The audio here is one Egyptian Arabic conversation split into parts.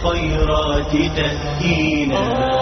الخيرات تهدينا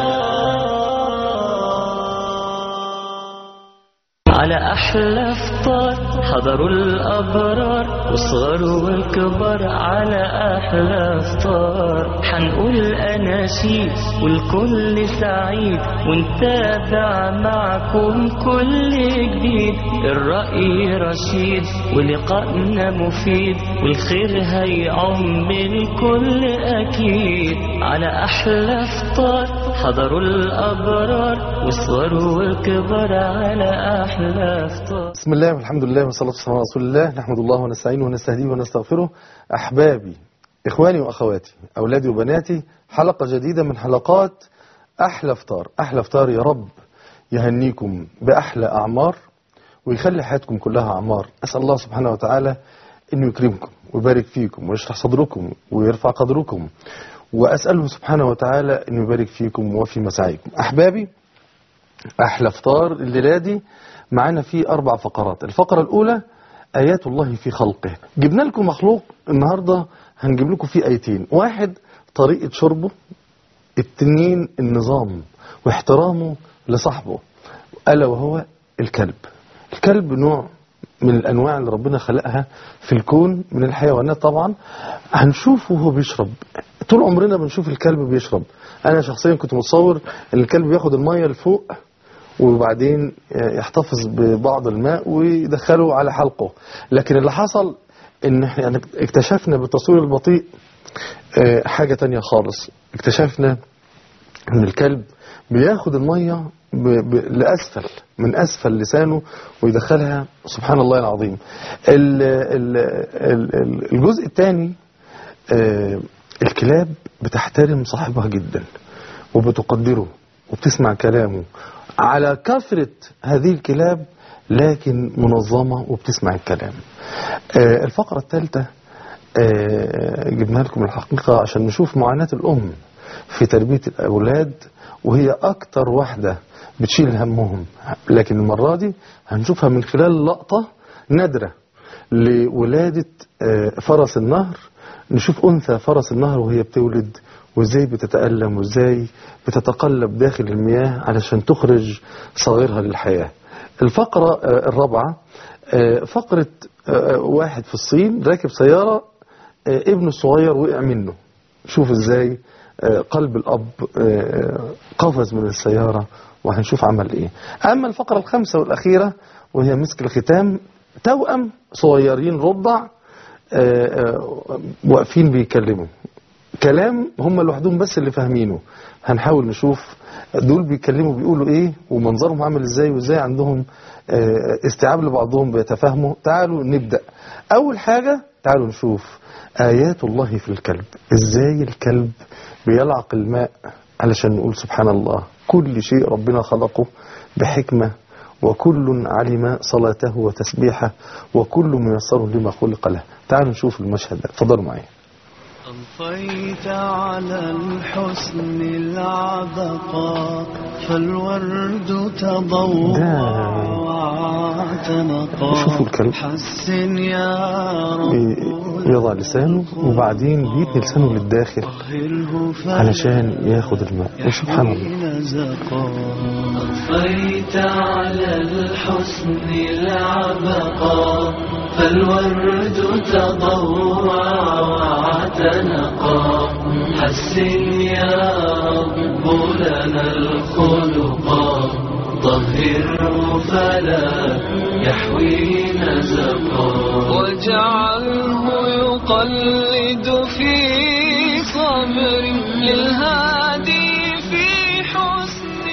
على أحلى فطار حضروا الأبرار وصغر وكبر على أحلى فطار حنقول أناشيد والكل سعيد ونتابع معكم كل جديد الرأي رشيد ولقائنا مفيد والخير هيعم الكل أكيد على أحلى فطار حضروا الأبرار وصغر وكبر على أحلى فطار بسم الله والحمد لله والصلاة والسلام على رسول الله نحمد الله ونستعينه ونستهديه ونستغفره أحبابي إخواني وأخواتي أولادي وبناتي حلقة جديدة من حلقات أحلى فطار أحلى فطار يا رب يهنيكم بأحلى أعمار ويخلي حياتكم كلها أعمار أسأل الله سبحانه وتعالى أنه يكرمكم ويبارك فيكم ويشرح صدركم ويرفع قدركم وأسأله سبحانه وتعالى أنه يبارك فيكم وفي مساعيكم أحبابي أحلى فطار الليلة دي معانا فيه أربع فقرات الفقرة الأولى آيات الله في خلقه جبنا لكم مخلوق النهاردة هنجيب لكم فيه آيتين واحد طريقة شربه التنين النظام واحترامه لصاحبه ألا وهو الكلب الكلب نوع من الأنواع اللي ربنا خلقها في الكون من الحيوانات طبعا هنشوفه وهو بيشرب طول عمرنا بنشوف الكلب بيشرب أنا شخصيا كنت متصور أن الكلب بياخد المية لفوق وبعدين يحتفظ ببعض الماء ويدخله على حلقه لكن اللي حصل ان احنا اكتشفنا بالتصوير البطيء آه، حاجة تانية خالص اكتشفنا ان الكلب بياخد المية ب... ب... لأسفل من أسفل لسانه ويدخلها سبحان الله العظيم ال... ال... ال... ال- الجزء الثاني الكلاب بتحترم صاحبها جدا وبتقدره وبتسمع كلامه على كثرة هذه الكلاب لكن منظمة وبتسمع الكلام آه، الفقرة الثالثة آه، جبناها لكم الحقيقة عشان نشوف معاناة الأم في تربية الأولاد وهي أكتر واحدة بتشيل همهم لكن المرة دي هنشوفها من خلال لقطة نادرة لولادة آه، فرس النهر نشوف أنثى فرس النهر وهي بتولد وازاي بتتألم وازاي بتتقلب داخل المياه علشان تخرج صغيرها للحياة الفقرة آه، الرابعة آه، فقرة آه، واحد في الصين راكب سيارة آه، ابنه الصغير وقع منه شوف ازاي آه، قلب الأب آه، قفز من السيارة وهنشوف عمل ايه أما الفقرة الخامسة والأخيرة وهي مسك الختام توأم صغيرين رضع آه، آه، واقفين بيكلموا كلام هم لوحدهم بس اللي فاهمينه هنحاول نشوف دول بيتكلموا بيقولوا ايه ومنظرهم عامل ازاي وازاي عندهم آه، استيعاب لبعضهم بيتفاهموا تعالوا نبدأ اول حاجة تعالوا نشوف آيات الله في الكلب ازاي الكلب بيلعق الماء علشان نقول سبحان الله كل شيء ربنا خلقه بحكمة وكل علم صلاته وتسبيحه وكل ميسر لما خلق له تعالوا نشوف المشهد ده اتفضلوا معايا أضفيت على الحسن العبقى فالورد تضوع ده- واعتنقا شوفوا الكلب. حسن يا رب بي- يضع لسانه وبعدين بيتني لسانه للداخل طهره فلا علشان ياخد الماء وسبحان الله نزقا أضفيت على الحسن العبقى فالورد تضوع واعتنقا حسن يا رب لنا الخلقا طهره فلا يحوي نزقا واجعله يقلد في صبر للهادي في حسن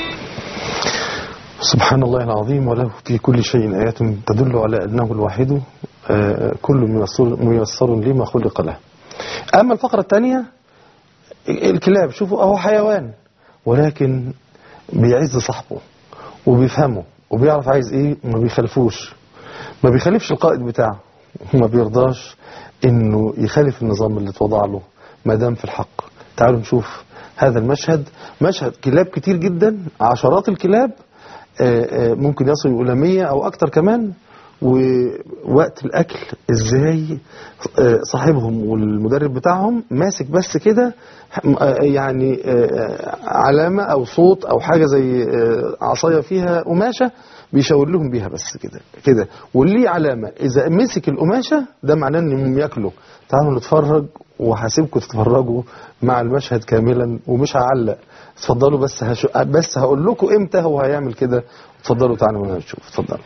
سبحان الله العظيم وله في كل شيء آيات تدل على أنه الواحد آه، كل ميسر, ميسر لما خلق له أما الفقرة الثانية الكلاب شوفوا أهو حيوان ولكن بيعز صاحبه وبيفهمه وبيعرف عايز ايه وما بيخالفوش ما بيخالفش القائد بتاعه وما بيرضاش انه يخالف النظام اللي اتوضع له ما دام في الحق تعالوا نشوف هذا المشهد مشهد كلاب كتير جدا عشرات الكلاب آه، آه، ممكن يصلوا إلى 100 أو أكتر كمان ووقت الاكل ازاي آه، صاحبهم والمدرب بتاعهم ماسك بس كده آه، يعني آه، علامه او صوت او حاجه زي آه، عصايه فيها قماشه بيشاور لهم بيها بس كده كده واللي علامه اذا مسك القماشه ده معناه انهم ياكلوا تعالوا نتفرج وهسيبكم تتفرجوا مع المشهد كاملا ومش هعلق اتفضلوا بس هشو... بس هقول لكم امتى هو هيعمل كده اتفضلوا تعالوا وانا نشوف اتفضلوا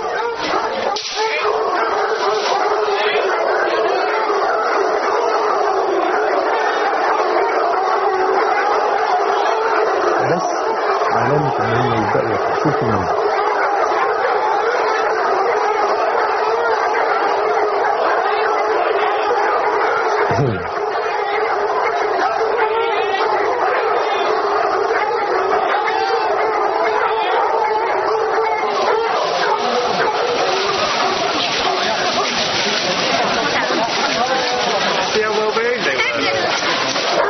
بس علامة ان هم يبدأوا ياكلوا. شوفوا مين See how well behaved they were.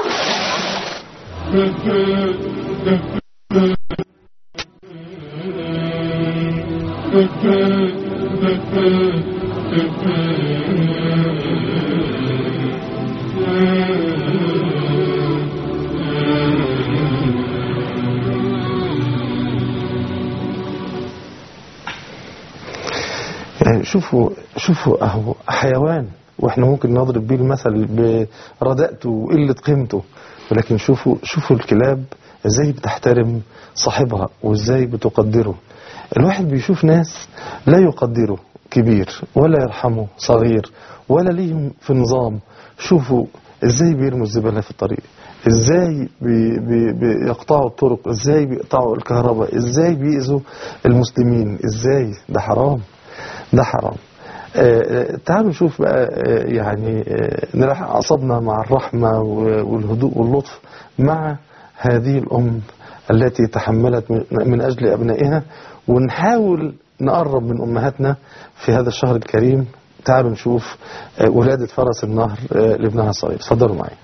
يعني شوفوا شوفوا اهو حيوان واحنا ممكن نضرب بيه المثل برداءته وقلة قيمته ولكن شوفوا شوفوا الكلاب ازاي بتحترم صاحبها وازاي بتقدره الواحد بيشوف ناس لا يقدره كبير ولا يرحمه صغير ولا ليهم في نظام شوفوا ازاي بيرموا الزبالة في الطريق ازاي بي بي بيقطعوا الطرق ازاي بيقطعوا الكهرباء ازاي بيأذوا المسلمين ازاي ده حرام ده حرام آه، آه، تعالوا نشوف بقى آه، يعني آه، نريح أعصابنا مع الرحمة و- والهدوء واللطف مع هذه الأم التي تحملت من- من أجل أبنائها ونحاول نقرب من أمهاتنا في هذا الشهر الكريم تعالوا نشوف آه، ولادة فرس النهر آه، لابنها الصغير اتفضلوا معي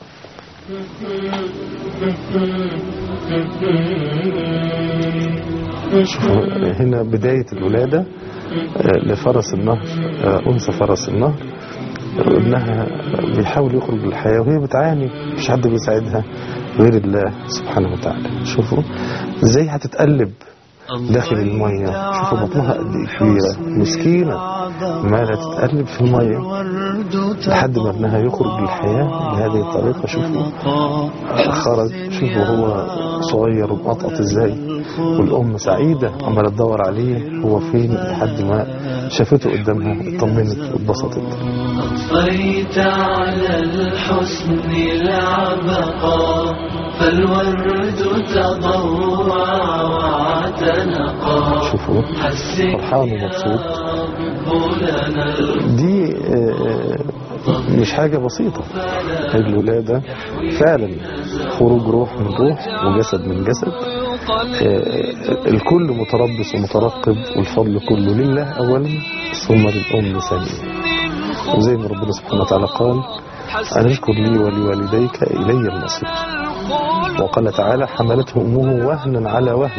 شوفوا هنا بداية الولادة آه، لفرس النهر آه، أنثى فرس النهر ابنها بيحاول يخرج للحياة وهي بتعاني مش حد بيساعدها غير الله سبحانه وتعالى شوفوا ازاي هتتقلب داخل المية شوفوا بطنها قد ايه كبيرة مسكينة مالها تتقلب في المية لحد ما ابنها يخرج للحياة بهذه الطريقة شوفوا خرج شوفوا هو صغير ومقطقط ازاي والام سعيدة عمالة تدور عليه هو فين لحد ما شافته قدامها اطمنت واتبسطت أضفيت على الحسن العبقى فالورد تضوع واعتنقا شوفوا حسن فرحان ومبسوط لنا دي آه، مش حاجة بسيطة الولادة فعلا خروج روح من روح وجسد من جسد آه، الكل متربص ومترقب والفضل كله لله أولا ثم للأم ثانيا وزي ما ربنا سبحانه وتعالى قال أن اشكر لي ولوالديك إلي المصير وقال تعالى حملته أمه وهنا على وهن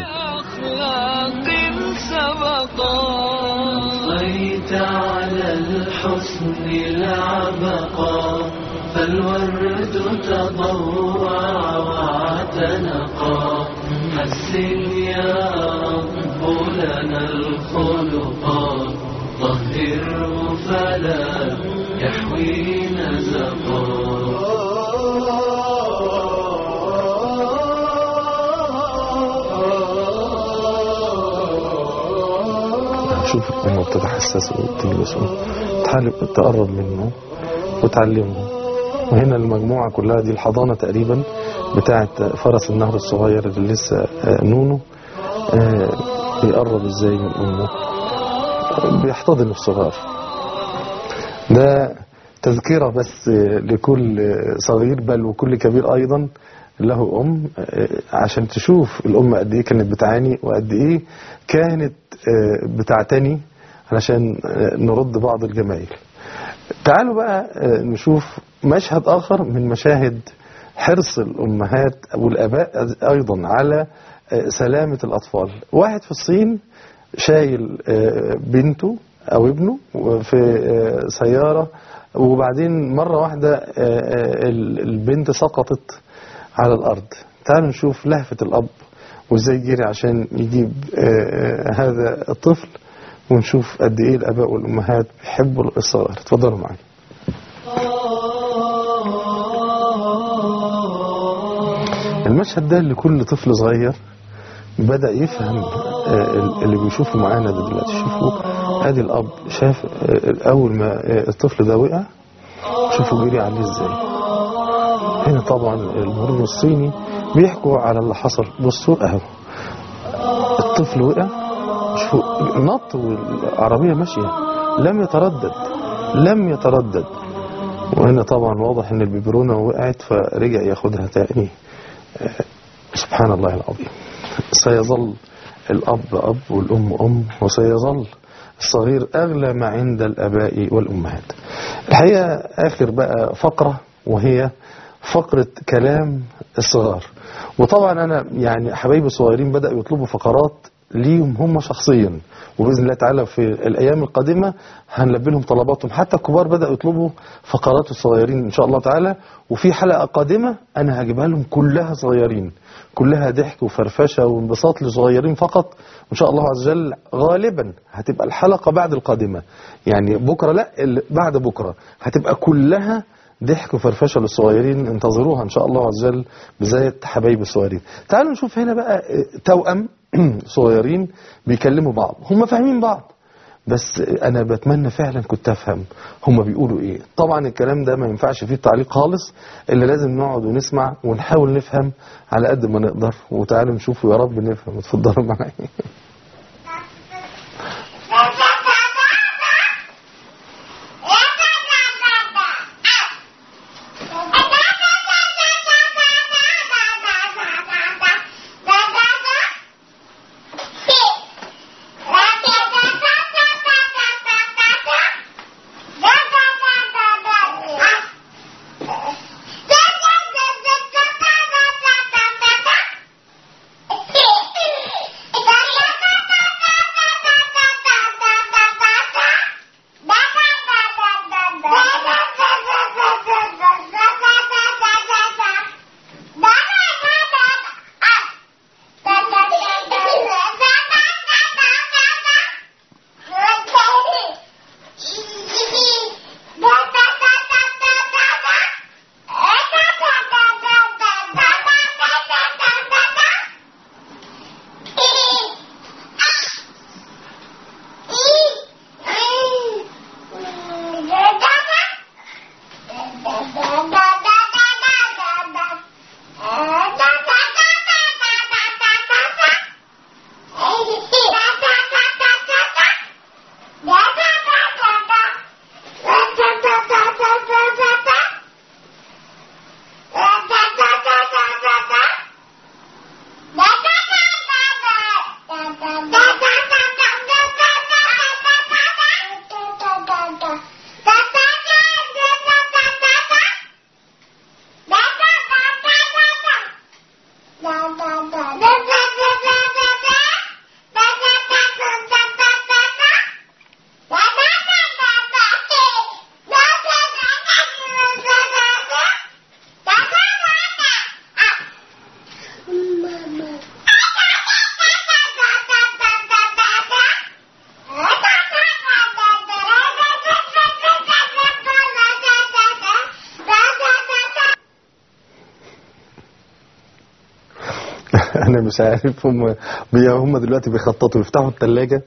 أضفيت على الحسن العبقى فالورد تضوع واعتنقا حسن يا رب لنا الخلقا طهره فلا يحوي نزقا شوف الأم بتتحسس وتلبسه تحاول تقرب منه وتعلمه وهنا المجموعة كلها دي الحضانة تقريبا بتاعت فرس النهر الصغير اللي لسه آه، نونو آه، بيقرب ازاي من أمه بيحتضن الصغار ده تذكرة بس آه، لكل آه، صغير بل وكل كبير أيضا له أم آه، عشان تشوف الأم قد إيه كانت بتعاني وقد إيه كانت آه، بتعتني علشان آه، نرد بعض الجمايل تعالوا بقى آه، نشوف مشهد آخر من مشاهد حرص الأمهات والآباء أيضا على آه، سلامة الأطفال واحد في الصين شايل آه، بنته او ابنه في آه، سياره وبعدين مره واحده آه، آه، ال- البنت سقطت على الارض تعالوا نشوف لهفه الاب وازاي جري عشان يجيب آه، آه، هذا الطفل ونشوف قد ايه الاباء والامهات بيحبوا الصغار اتفضلوا معايا المشهد ده لكل طفل صغير بدأ يفهم آه، اللي بيشوفه معانا ده دلوقتي شوفوا ادي الاب شاف آه، اول ما آه، الطفل ده وقع شوفوا جري عليه ازاي هنا طبعا المرور الصيني بيحكوا على اللي حصل بصوا اهو الطفل وقع شوفوا نط والعربية ماشية لم يتردد لم يتردد وهنا طبعا واضح ان البيبرونة وقعت فرجع ياخدها تاني آه، سبحان الله العظيم سيظل الأب أب والأم أم وسيظل الصغير أغلى ما عند الآباء والأمهات الحقيقة آخر بقى فقرة وهي فقرة كلام الصغار وطبعا أنا يعني حبايبي الصغيرين بدأوا يطلبوا فقرات ليهم هم شخصيا وبإذن الله تعالى في الأيام القادمة هنلبي لهم طلباتهم حتى الكبار بدأوا يطلبوا فقرات الصغيرين إن شاء الله تعالى وفي حلقة قادمة أنا هجيبها لهم كلها صغيرين كلها ضحك وفرفشة وانبساط لصغيرين فقط وإن شاء الله عز وجل غالبا هتبقى الحلقة بعد القادمة يعني بكرة لا ال- بعد بكرة هتبقى كلها ضحك وفرفشه للصغيرين انتظروها ان شاء الله عز وجل بزاية حبايب الصغيرين تعالوا نشوف هنا بقى اه، توأم صغيرين بيكلموا بعض هم فاهمين بعض بس انا بتمنى فعلا كنت افهم هم بيقولوا ايه طبعا الكلام ده ما ينفعش فيه تعليق خالص الا لازم نقعد ونسمع ونحاول نفهم على قد ما نقدر وتعالوا نشوف يا رب نفهم اتفضلوا معايا انا مش عارف هم بي- هم دلوقتي بيخططوا يفتحوا الثلاجة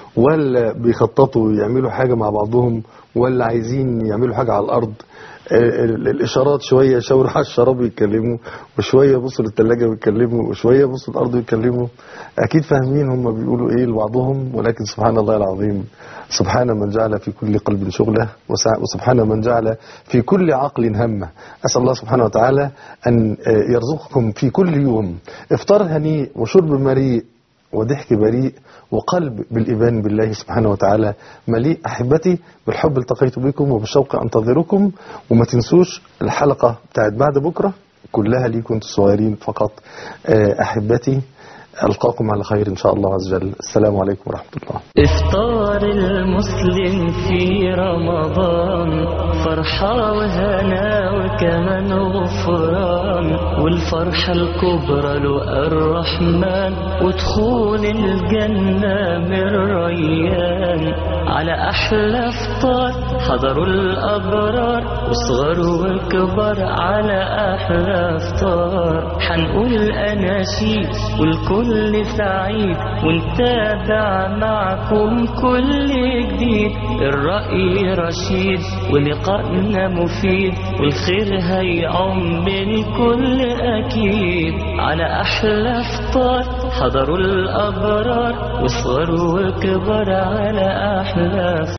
ولا بيخططوا يعملوا حاجة مع بعضهم ولا عايزين يعملوا حاجة على الارض آه، ال- الاشارات شوية يشاوروا على الشراب ويتكلموا وشوية يبصوا للثلاجة ويتكلموا وشوية يبصوا الارض ويتكلموا اكيد فاهمين هم بيقولوا ايه لبعضهم ولكن سبحان الله العظيم سبحان من جعل في كل قلب شغله وسع- وسبحان من جعل في كل عقل همه أسأل الله سبحانه وتعالى أن آه، يرزقكم في كل يوم إفطار هنيء وشرب مريء وضحك بريء وقلب بالإيمان بالله سبحانه وتعالى مليء أحبتي بالحب التقيت بكم وبالشوق أنتظركم وما تنسوش الحلقة بتاعت بعد بكرة كلها ليكم انتوا صغيرين فقط آه، أحبتي ألقاكم على خير إن شاء الله عز وجل السلام عليكم ورحمة الله إفطار المسلم في رمضان فرحة وهنا وكمان غفران والفرحة الكبرى له الرحمن ودخول الجنة من ريان على أحلى فطار حضروا الأبرار وصغر وكبر على أحلى فطار حنقول أناشيد والكل سعيد ونتابع معكم كل جديد الرأي رشيد ولقائنا مفيد والخير هيعم الكل أكيد على أحلى فطار حضروا الأبرار وصغر وكبر على أحلى